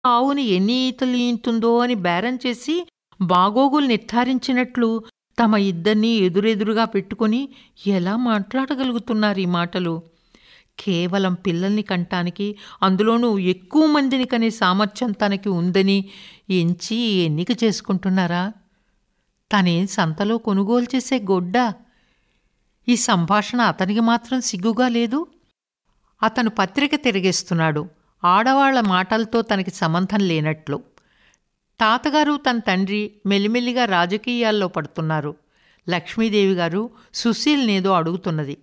ఆవుని ఎన్ని ఈతలు ఈనుతుందో అని బేరం చేసి బాగోగులు నిర్ధారించినట్లు తమ ఇద్దరినీ ఎదురెదురుగా పెట్టుకుని ఎలా మాట్లాడగలుగుతున్నారు ఈ మాటలు కేవలం పిల్లల్ని కంటానికి అందులోనూ ఎక్కువ మందిని కనే సామర్థ్యం తనకి ఉందని ఎంచి ఎన్నిక చేసుకుంటున్నారా తనేం సంతలో కొనుగోలు చేసే గొడ్డ ఈ సంభాషణ అతనికి మాత్రం సిగ్గుగా లేదు అతను పత్రిక తిరిగేస్తున్నాడు ఆడవాళ్ల మాటలతో తనకి సంబంధం లేనట్లు తాతగారు తన తండ్రి మెల్లిమెల్లిగా రాజకీయాల్లో పడుతున్నారు లక్ష్మీదేవి గారు సుశీల్నేదో అడుగుతున్నది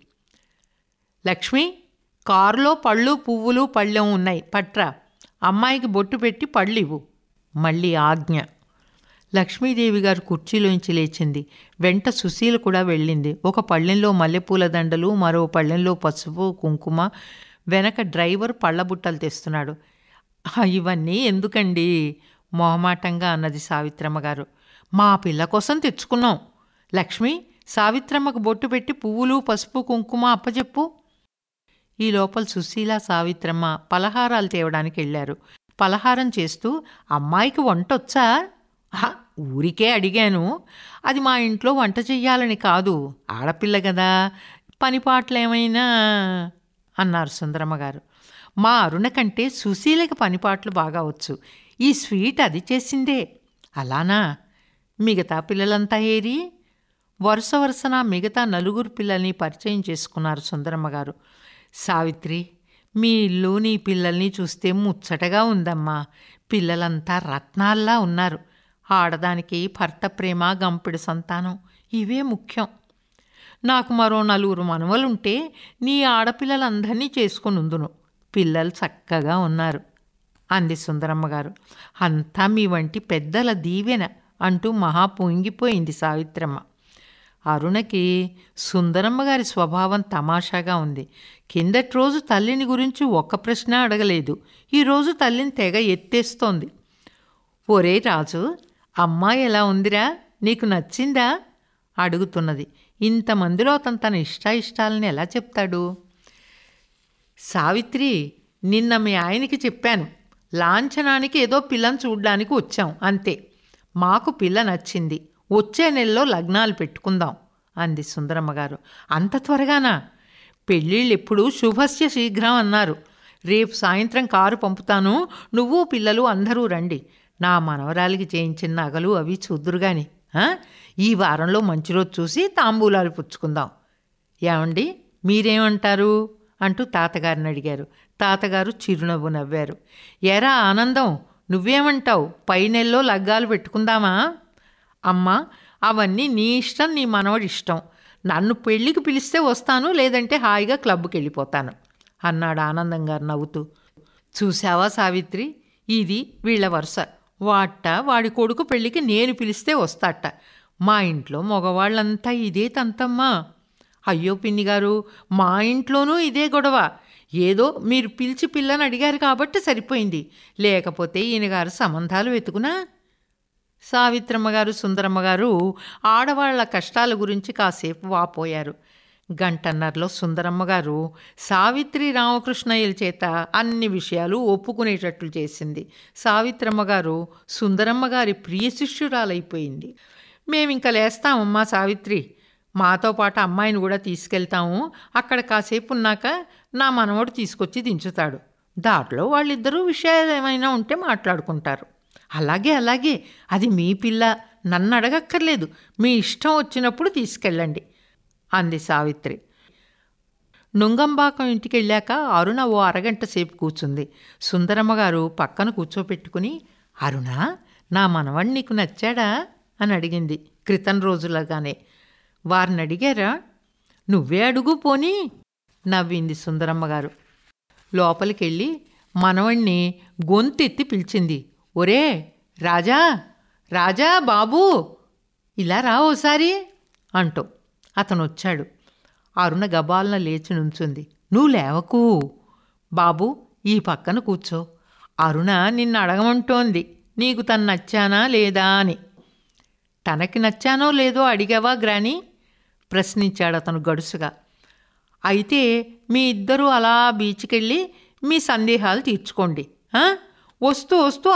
లక్ష్మి కారులో పళ్ళు పువ్వులు పళ్ళెం ఉన్నాయి పట్రా అమ్మాయికి బొట్టు పెట్టి పళ్ళు ఇవ్వు మళ్ళీ ఆజ్ఞ లక్ష్మీదేవి గారు కుర్చీలోంచి లేచింది వెంట సుశీల కూడా వెళ్ళింది ఒక పళ్ళెంలో మల్లెపూల దండలు మరో పళ్ళెంలో పసుపు కుంకుమ వెనక డ్రైవర్ పళ్ళబుట్టలు తెస్తున్నాడు "ఆ, ఇవన్నీ ఎందుకండి మొహమాటంగా అన్నది సావిత్రమ్మ గారు మా పిల్ల కోసం తెచ్చుకున్నాం లక్ష్మి సావిత్రమ్మకు బొట్టు పెట్టి పువ్వులు పసుపు కుంకుమ అప్పచెప్పు ఈ లోపల సుశీల సావిత్రమ్మ పలహారాలు తేవడానికి వెళ్ళారు పలహారం చేస్తూ అమ్మాయికి వంటొచ్చా "ఆహా, ఊరికే అడిగాను అది మా ఇంట్లో వంట చెయ్యాలని కాదు ఆడపిల్ల కదా పనిపాట్లేమైనా అన్నారు సుందరమ్మ గారు మా అరుణ కంటే సుశీలకి పనిపాట్లు బాగా వచ్చు ఈ స్వీట్ అది చేసిందే అలానా మిగతా పిల్లలంతా ఏరి వరుస వరుసన మిగతా నలుగురు పిల్లల్ని పరిచయం చేసుకున్నారు సుందరమ్మ గారు సావిత్రి మీ ఇల్లు నీ పిల్లల్ని చూస్తే ముచ్చటగా ఉందమ్మా పిల్లలంతా రత్నాల్లా ఉన్నారు ఆడదానికి భర్త ప్రేమ గంపిడి సంతానం ఇవే ముఖ్యం నాకు మరో నలుగురు మనవలుంటే నీ ఆడపిల్లలందరినీ చేసుకుని ఉందును పిల్లలు చక్కగా ఉన్నారు అంది సుందరమ్మ గారు అంతా మీ వంటి పెద్దల దీవెన అంటూ మహా పొంగిపోయింది సావిత్రమ్మ అరుణకి సుందరమ్మ గారి స్వభావం తమాషాగా ఉంది కిందటి రోజు తల్లిని గురించి ఒక్క ప్రశ్న అడగలేదు ఈరోజు తల్లిని తెగ ఎత్తేస్తోంది ఒరే రాజు అమ్మాయి ఎలా ఉందిరా నీకు నచ్చిందా అడుగుతున్నది ఇంతమందిలో అతను తన ఇష్టాయిష్టాలని ఎలా చెప్తాడు సావిత్రి నిన్న మీ ఆయనకి చెప్పాను లాంఛనానికి ఏదో పిల్లని చూడ్డానికి వచ్చాం అంతే మాకు పిల్ల నచ్చింది వచ్చే నెలలో లగ్నాలు పెట్టుకుందాం అంది సుందరమ్మ గారు అంత త్వరగానా పెళ్ళిళ్ళు ఎప్పుడు శుభస్య శీఘ్రం అన్నారు రేపు సాయంత్రం కారు పంపుతాను నువ్వు పిల్లలు అందరూ రండి నా మనవరాలికి చేయించిన నగలు అవి చూద్దురుగాని ఆ? ఈ వారంలో మంచి రోజు చూసి తాంబూలాలు పుచ్చుకుందాం ఏమండి మీరేమంటారు అంటూ తాతగారిని అడిగారు తాతగారు చిరునవ్వు నవ్వారు ఎరా ఆనందం నువ్వేమంటావు పై నెలలో లగ్గాలు పెట్టుకుందామా అమ్మా అవన్నీ నీ ఇష్టం నీ మనవడి ఇష్టం నన్ను పెళ్ళికి పిలిస్తే వస్తాను లేదంటే హాయిగా క్లబ్కి వెళ్ళిపోతాను అన్నాడు ఆనందం గారు నవ్వుతూ చూసావా సావిత్రి ఇది వీళ్ళ వరుస వాట వాడి కొడుకు పెళ్ళికి నేను పిలిస్తే వస్తాట మా ఇంట్లో మగవాళ్ళంతా ఇదే తంతమ్మా అయ్యో పిన్ని గారు మా ఇంట్లోనూ ఇదే గొడవ ఏదో మీరు పిలిచి పిల్లని అడిగారు కాబట్టి సరిపోయింది లేకపోతే ఈయన గారు సంబంధాలు వెతుకునా సావిత్రమ్మ గారు సుందరమ్మ గారు ఆడవాళ్ల కష్టాల గురించి కాసేపు వాపోయారు గంటన్నరలో సుందరమ్మ గారు సావిత్రి రామకృష్ణయ్యల చేత అన్ని విషయాలు ఒప్పుకునేటట్లు చేసింది సావిత్రమ్మ గారు సుందరమ్మ గారి ప్రియ శిష్యురాలైపోయింది మేమింక లేస్తామమ్మా సావిత్రి మాతో పాటు అమ్మాయిని కూడా తీసుకెళ్తాము అక్కడ కాసేపు ఉన్నాక నా మనవడు తీసుకొచ్చి దించుతాడు దాంట్లో వాళ్ళిద్దరూ విషయాలు ఏమైనా ఉంటే మాట్లాడుకుంటారు అలాగే అలాగే అది మీ పిల్ల నన్ను అడగక్కర్లేదు మీ ఇష్టం వచ్చినప్పుడు తీసుకెళ్ళండి అంది సావిత్రి నుంగంబాకం ఇంటికి వెళ్ళాక అరుణ ఓ అరగంట సేపు కూర్చుంది సుందరమ్మ గారు పక్కన కూర్చోపెట్టుకుని అరుణ నా మనవడు నీకు నచ్చాడా అని అడిగింది క్రితం రోజులగానే వారిని అడిగారా నువ్వే అడుగు పోనీ నవ్వింది సుందరమ్మ గారు లోపలికెళ్ళి మనవణ్ణి గొంతెత్తి పిలిచింది ఒరే రాజా రాజా బాబూ ఇలా రా ఓసారి అంటూ అతను వచ్చాడు అరుణ గబాలన లేచి నుంచుంది నువ్వు లేవకు బాబు ఈ పక్కన కూర్చో అరుణ నిన్ను అడగమంటోంది నీకు తను నచ్చానా లేదా అని తనకి నచ్చానో లేదో అడిగావా గ్రాని ప్రశ్నించాడు అతను గడుసుగా అయితే మీ ఇద్దరూ అలా బీచ్కెళ్ళి మీ సందేహాలు తీర్చుకోండి ఆ? వస్తూ వస్తూ